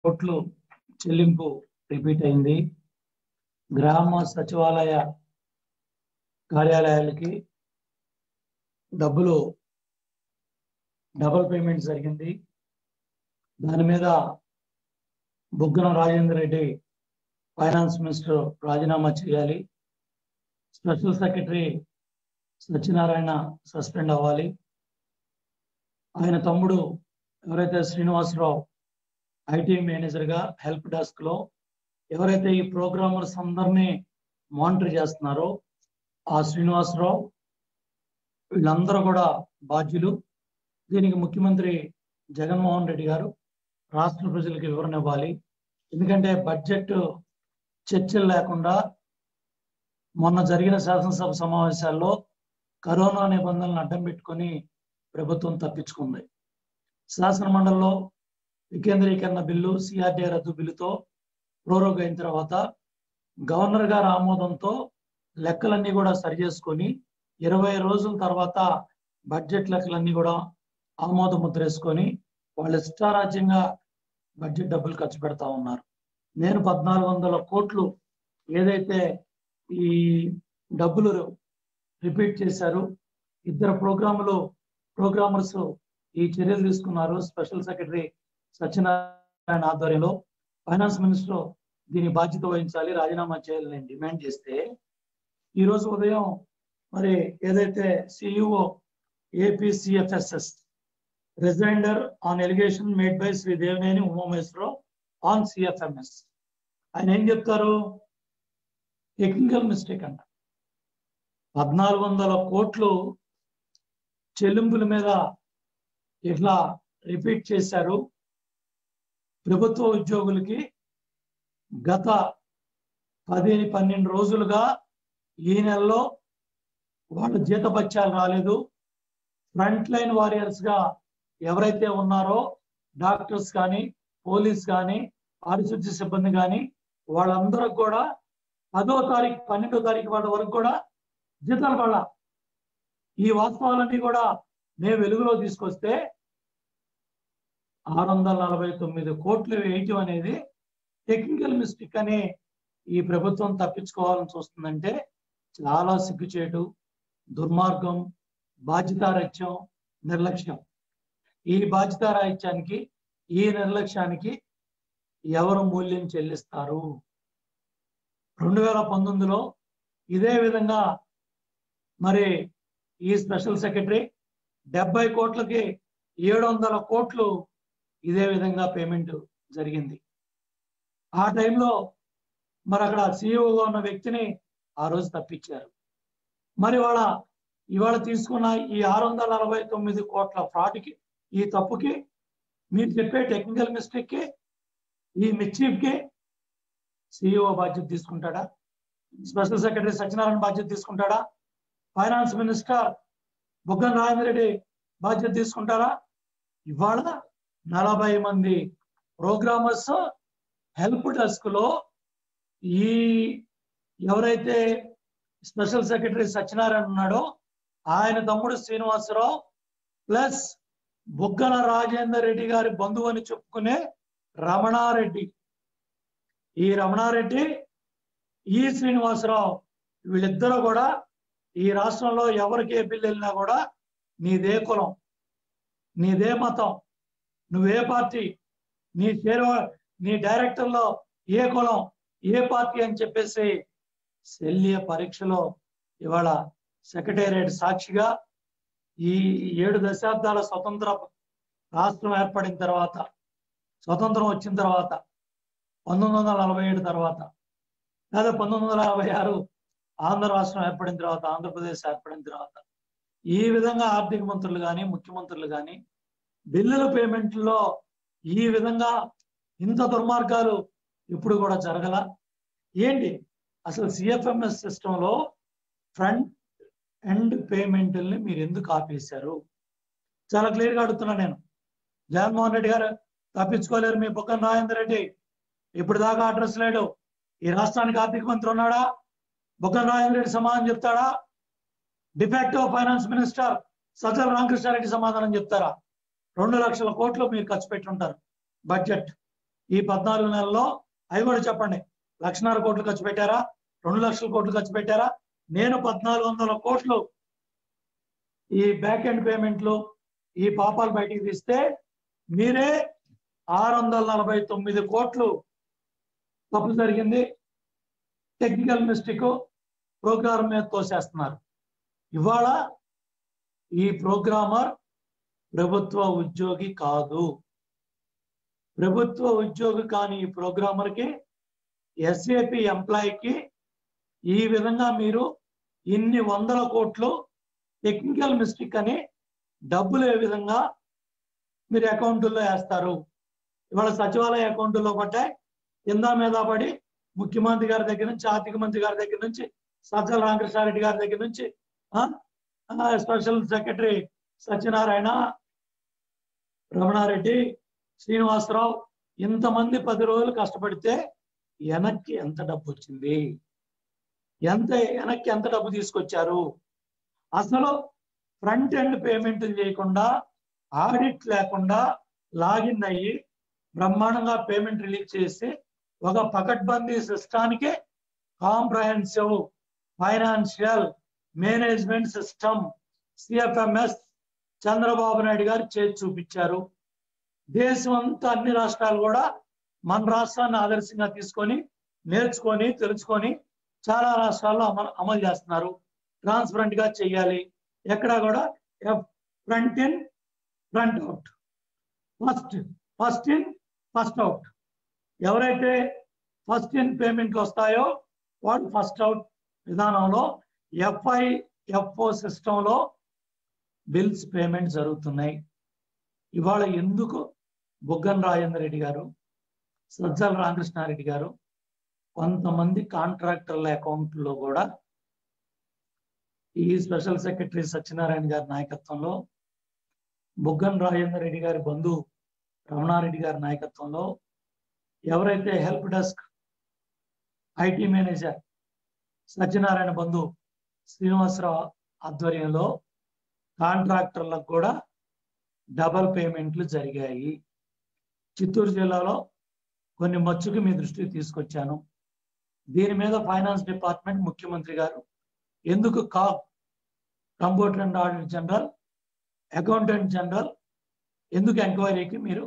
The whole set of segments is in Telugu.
కోట్లు చెల్లింపు రిపీట్ అయింది గ్రామ సచివాలయ కార్యాలయాలకి డబ్బులు డబుల్ పేమెంట్ జరిగింది దాని మీద బుగ్గన రాజేందర్ రెడ్డి ఫైనాన్స్ మినిస్టర్ రాజీనామా చేయాలి స్పెషల్ సెక్రటరీ సత్యనారాయణ సస్పెండ్ అవ్వాలి ఆయన తమ్ముడు ఎవరైతే శ్రీనివాసరావు ఐటీ మేనేజర్గా హెల్ప్ డెస్క్ లో ఎవరైతే ఈ ప్రోగ్రామర్స్ అందరినీ మానిటర్ చేస్తున్నారో ఆ శ్రీనివాసరావు వీళ్ళందరూ కూడా బాధ్యులు దీనికి ముఖ్యమంత్రి జగన్మోహన్ రెడ్డి గారు రాష్ట్ర ప్రజలకు వివరణ ఇవ్వాలి ఎందుకంటే బడ్జెట్ చర్చలు లేకుండా మొన్న జరిగిన శాసనసభ సమావేశాల్లో కరోనా నిబంధనలను అడ్డం పెట్టుకొని ప్రభుత్వం తప్పించుకుంది శాసన మండలిలో వికేంద్రీకరణ బిల్లు సిఆర్డీఏ రద్దు బిల్లుతో ప్రోరోగ్ అయిన తర్వాత గవర్నర్ గారి ఆమోదంతో లెక్కలన్నీ కూడా సరి చేసుకొని ఇరవై రోజుల తర్వాత బడ్జెట్ లెక్కలన్నీ కూడా ఆమోద ముద్ర వేసుకొని వాళ్ళు ఇష్టారాజ్యంగా బడ్జెట్ డబ్బులు ఖర్చు పెడతా ఉన్నారు నేను పద్నాలుగు వందల కోట్లు ఏదైతే ఈ డబ్బులు రిపీట్ చేశారు ఇద్దరు ప్రోగ్రాములు ప్రోగ్రామర్స్ ఈ చర్యలు తీసుకున్నారు స్పెషల్ సెక్రటరీ సత్యనారాయణ ఆధ్వర్యంలో ఫైనాన్స్ మినిస్టర్ దీని బాధ్యత వహించాలి రాజీనామా చేయాలని డిమాండ్ చేస్తే ఈ రోజు ఉదయం మరి ఏదైతే CEO APCFSS rejoinder on allegation made by Shri Devineni Umamaheswararao on CFMS ఆయన ఏం చెప్తారు టెక్నికల్ మిస్టేక్ అంట పద్నాలుగు వందల కోట్లు చెల్లింపుల మీద ఇట్లా రిపీట్ చేశారు ప్రభుత్వ ఉద్యోగులకి గత పది పన్నెండు రోజులుగా ఈ నెలలో వాళ్ళ జీతభత్యాలు రాలేదు ఫ్రంట్ లైన్ వారియర్స్ గా ఎవరైతే ఉన్నారో డాక్టర్స్ కానీ పోలీస్ కానీ పారిశుద్ధ్య సిబ్బంది కానీ వాళ్ళందరూ కూడా పదో తారీఖు పన్నెండో తారీఖు వాళ్ళ వరకు కూడా జీతాలు పడాల ఈ వాస్తవాలన్నీ కూడా మేము వెలుగులో తీసుకొస్తే ఆరు వందల నలభై తొమ్మిది కోట్లు వేయటం అనేది టెక్నికల్ మిస్టేక్ అని ఈ ప్రభుత్వం తప్పించుకోవాలని చూస్తుందంటే చాలా సిగ్గుచేటు దుర్మార్గం బాధ్యతారహిత్యం నిర్లక్ష్యం ఈ బాధ్యతారాహిత్యానికి ఈ నిర్లక్ష్యానికి ఎవరు మూల్యం చెల్లిస్తారు రెండు వేల పంతొమ్మిదిలో ఇదే విధంగా మరి ఈ స్పెషల్ సెక్రటరీ డెబ్బై కోట్లకి ఏడు వందల కోట్లు ఇదే విధంగా పేమెంట్ జరిగింది ఆ టైంలో మరి అక్కడ సీఈఓగా ఉన్న వ్యక్తిని ఆ రోజు తప్పించారు మరి వాళ్ళ ఇవాళ తీసుకున్న ఈ ఆరు వందల నలభై తొమ్మిది కోట్ల ఫ్రాడ్కి ఈ తప్పుకి మీరు చెప్పే టెక్నికల్ మిస్టేక్కి ఈ మిస్చీఫ్కి సిఇఓ బాధ్యత తీసుకుంటాడా స్పెషల్ సెక్రటరీ సత్యనారాయణ బాధ్యత తీసుకుంటాడా ఫైనాన్స్ మినిస్టర్ బుగ్గన రాజేంద్ర రెడ్డి బాధ్యత తీసుకుంటారా ఇవాళ నలభై మంది ప్రోగ్రామర్స్ హెల్ప్ డెస్క్ లో ఈ ఎవరైతే స్పెషల్ సెక్రటరీ సత్యనారాయణ ఉన్నాడో ఆయన తమ్ముడు శ్రీనివాసరావు ప్లస్ బుగ్గన రాజేందర్ రెడ్డి గారి బంధువు అని చెప్పుకునే రమణారెడ్డి ఈ రమణారెడ్డి ఈ శ్రీనివాసరావు వీళ్ళిద్దరూ కూడా ఈ రాష్ట్రంలో ఎవరికి ఏ బిల్లు వెళ్ళినా కూడా నీదే కులం నీదే మతం నువ్వే పార్టీ నీ షేర్ నీ డైరెక్టర్లో ఏ కులం ఏ పార్టీ అని చెప్పేసి శల్య పరీక్షలో ఇవాళ సెక్రటేరియట్ సాక్షిగా ఈ ఏడు దశాబ్దాల స్వతంత్ర రాష్ట్రం ఏర్పడిన తర్వాత స్వతంత్రం వచ్చిన తర్వాత పంతొమ్మిది వందల నలభై ఏడు తర్వాత లేదా పంతొమ్మిది వందల యాభై ఆరు ఆంధ్ర రాష్ట్రం ఏర్పడిన తర్వాత ఆంధ్రప్రదేశ్ ఏర్పడిన తర్వాత ఈ విధంగా ఆర్థిక మంత్రులు కానీ ముఖ్యమంత్రులు కానీ బిల్లుల పేమెంట్లో ఈ విధంగా ఇంత దుర్మార్గాలు ఇప్పుడు కూడా జరగల ఏంటి అసలు సిఎఫ్ఎంఎస్ సిస్టంలో ఫ్రంట్ ఎండ్ పేమెంట్ని మీరు ఎందుకు ఆపేశారు చాలా క్లియర్గా అడుగుతున్నా నేను జగన్మోహన్ రెడ్డి గారు తప్పించుకోలేరు మీ బుక్కన రాజేందర్ రెడ్డి ఇప్పుడు దాకా అడ్రస్ లేడు ఈ రాష్ట్రానికి ఆర్థిక మంత్రి ఉన్నాడా బుక్కన రాజేంద్ర రెడ్డి సమాధానం చెప్తాడా de facto finance minister Sajjala Ramakrishnareddy సమాధానం చెప్తారా రెండు లక్షల కోట్లు మీరు ఖర్చు పెట్టి ఉంటారు బడ్జెట్ ఈ పద్నాలుగు నెలల్లో అవి కూడా చెప్పండి లక్షన్నర కోట్లు ఖర్చు పెట్టారా రెండు లక్షల కోట్లు ఖర్చు పెట్టారా నేను పద్నాలుగు వందల కోట్లు ఈ బ్యాక్ ఎండ్ పేమెంట్లు ఈ పాపాలు బయటికి తీస్తే మీరే ఆరు వందల నలభై తొమ్మిది కోట్లు తప్పు జరిగింది టెక్నికల్ మిస్టేక్ ప్రోగ్రామ్ మీద తోసేస్తున్నారు ఇవాళ ఈ ప్రోగ్రామర్ ప్రభుత్వ ఉద్యోగి కాదు ప్రభుత్వ ఉద్యోగి కాని ఈ ప్రోగ్రామర్కి ఎస్ఏపి ఎంప్లాయీకి ఈ విధంగా మీరు ఇన్ని వందల కోట్లు టెక్నికల్ మిస్టేక్ అని డబ్బులు ఏ విధంగా మీరు అకౌంట్లో వేస్తారు ఇవాళ సచివాలయ అకౌంట్లో పడ్డాయి కింద మీద పడి ముఖ్యమంత్రి గారి దగ్గర నుంచి ఆర్థిక మంత్రి గారి దగ్గర నుంచి సజ్జల రామకృష్ణారెడ్డి గారి దగ్గర నుంచి ఆ, ఆ, స్పెషల్ సెక్రటరీ సత్యనారాయణ రమణారెడ్డి శ్రీనివాసరావు ఇంతమంది పది రోజులు కష్టపడితే వెనక్కి ఎంత డబ్బు వచ్చింది ఎంత వెనక్కి ఎంత డబ్బు తీసుకొచ్చారు అసలు ఫ్రంట్ ఎండ్ పేమెంట్ చేయకుండా ఆడిట్ లేకుండా లాగిన్ అయ్యి బ్రహ్మాండంగా పేమెంట్ రిలీజ్ చేసి ఒక పకడ్బందీ సిస్టానికి comprehensive financial management system CFMS Chandrababu Naidu గారు చేసి చూపించారు దేశం అంతా అన్ని రాష్ట్రాలు కూడా మన రాష్ట్రాన్ని ఆదర్శంగా తీసుకొని నేర్చుకొని తెలుసుకొని చాలా రాష్ట్రాల్లో అమలు అమలు చేస్తున్నారు ట్రాన్స్పరెంట్ గా చేయాలి ఎక్కడ కూడా front in front out first first in first out ఎవరైతే ఫస్ట్ ఇన్ పేమెంట్లు వస్తాయో వాడు ఫస్ట్ అవుట్ విధానంలో ఎఫ్ఐ ఎఫ్ఓ సిస్టంలో బిల్స్ పేమెంట్ జరుగుతున్నాయి ఇవాళ ఎందుకు బుగ్గన రాజేంద్ర రెడ్డి గారు సజ్జల రామకృష్ణారెడ్డి గారు కొంతమంది కాంట్రాక్టర్ల అకౌంట్లో కూడా ఈ స్పెషల్ సెక్రటరీ సత్యనారాయణ గారి నాయకత్వంలో బుగ్గన రాజేంద్ర రెడ్డి గారి బంధువు రమణారెడ్డి గారి నాయకత్వంలో ఎవరైతే help desk IT manager Satyanarayana Bandhu Srinivasa Rao ఆధ్వర్యంలో కాంట్రాక్టర్లకు కూడా డబల్ పేమెంట్లు జరిగాయి చిత్తూరు జిల్లాలో కొన్ని మచ్చుకు మీ దృష్టికి తీసుకొచ్చాను దీని మీద ఫైనాన్స్ డిపార్ట్మెంట్ ముఖ్యమంత్రి గారు ఎందుకు కా computer and audit general accountant general ఎందుకు ఎంక్వైరీకి మీరు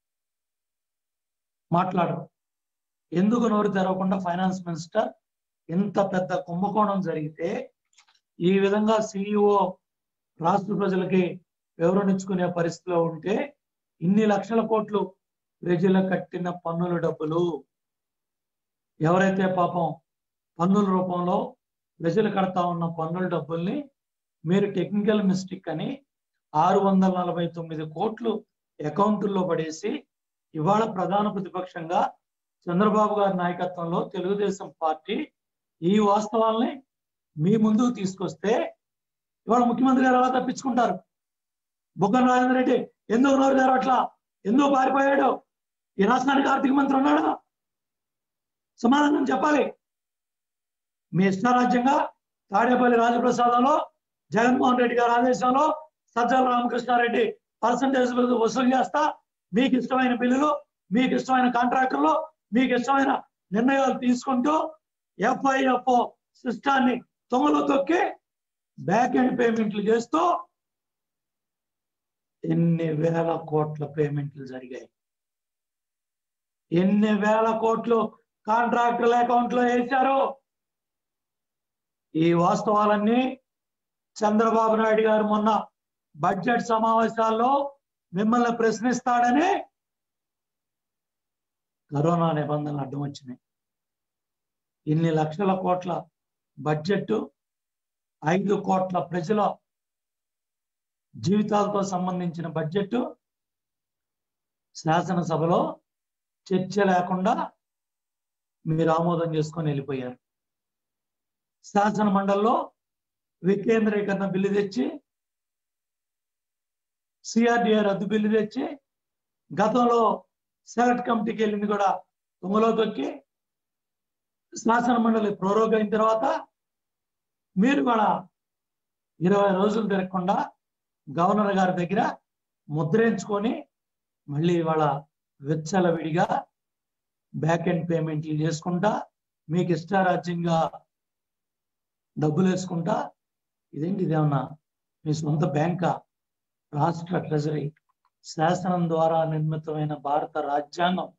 మాట్లాడరు ఎందుకు నోరు తెరవకుండా ఫైనాన్స్ మినిస్టర్ ఇంత పెద్ద కుంభకోణం జరిగితే ఈ విధంగా సిఇఓ రాష్ట్ర ప్రజలకి వివరణించుకునే పరిస్థితిలో ఉంటే ఇన్ని లక్షల కోట్లు ప్రజలు కట్టిన పన్నుల డబ్బులు ఎవరైతే పాపం పన్నుల రూపంలో ప్రజలు కడతా ఉన్న పన్నుల డబ్బుల్ని మీరు టెక్నికల్ మిస్టేక్ అని ఆరు వందల నలభై తొమ్మిది కోట్లు అకౌంటుల్లో పడేసి ఇవాళ ప్రధాన ప్రతిపక్షంగా చంద్రబాబు గారి నాయకత్వంలో తెలుగుదేశం పార్టీ ఈ వాస్తవాల్ని మీ ముందుకు తీసుకొస్తే ఇవాళ ముఖ్యమంత్రి గారు ఎలా తప్పించుకుంటారు బుగ్గన రాజేంద్ర రెడ్డి ఎందుకు నోరు తెరవట్లా ఎందుకు పారిపోయాడు ఈ రాష్ట్రానికి ఆర్థిక మంత్రి ఉన్నాడా సమాధానం చెప్పాలి మీ ఇష్టారాజ్యంగా తాడేపల్లి రాజప్రసాదంలో జగన్మోహన్ రెడ్డి గారి ఆదేశంలో సజ్జల రామకృష్ణారెడ్డి పర్సంటేజ్ వసూలు చేస్తా మీకు ఇష్టమైన బిల్లులు మీకు ఇష్టమైన కాంట్రాక్టర్లు మీకు ఇష్టమైన నిర్ణయాలు తీసుకుంటూ ఎఫ్ఐఎఫ్ఓ సిస్టాన్ని తొంగలో తొక్కి బ్యాక్ ఎండ్ పేమెంట్లు చేస్తూ ఎన్ని వేల కోట్ల పేమెంట్లు జరిగాయి ఎన్ని వేల కోట్లు కాంట్రాక్టుల అకౌంట్ లో వేశారు ఈ వాస్తవాలన్నీ చంద్రబాబు నాయుడు గారు మొన్న బడ్జెట్ సమావేశాల్లో మిమ్మల్ని ప్రశ్నిస్తాడని కరోనా నిబంధనలు అడ్డం వచ్చినాయి ఇన్ని లక్షల కోట్ల బడ్జెట్ ఐదు కోట్ల ప్రజల జీవితాలతో సంబంధించిన బడ్జెట్ శాసనసభలో చర్చ లేకుండా మీరు ఆమోదం చేసుకొని వెళ్ళిపోయారు శాసన మండలిలో వికేంద్రీకరణ బిల్లు తెచ్చి సిఆర్డిఏ రద్దు బిల్లు తెచ్చి గతంలో సెలెక్ట్ కమిటీకి వెళ్ళింది కూడా తుంగలో తొక్కి శాసన మండలి ప్రోరోగ్ అయిన తర్వాత మీరు కూడా ఇరవై రోజులు తిరగకుండా గవర్నర్ గారి దగ్గర ముద్రించుకొని మళ్ళీ ఇవాళ విచ్చలవిడిగా బ్యాక్ ఎండ్ పేమెంట్లు చేసుకుంటా మీకు ఇష్టారాజ్యంగా డబ్బులు వేసుకుంటా ఇదేంటి ఇదేమన్నా మీ సొంత బ్యాంకా రాష్ట్ర ట్రెజరీ శాసనం ద్వారా నిర్మితమైన భారత రాజ్యాంగం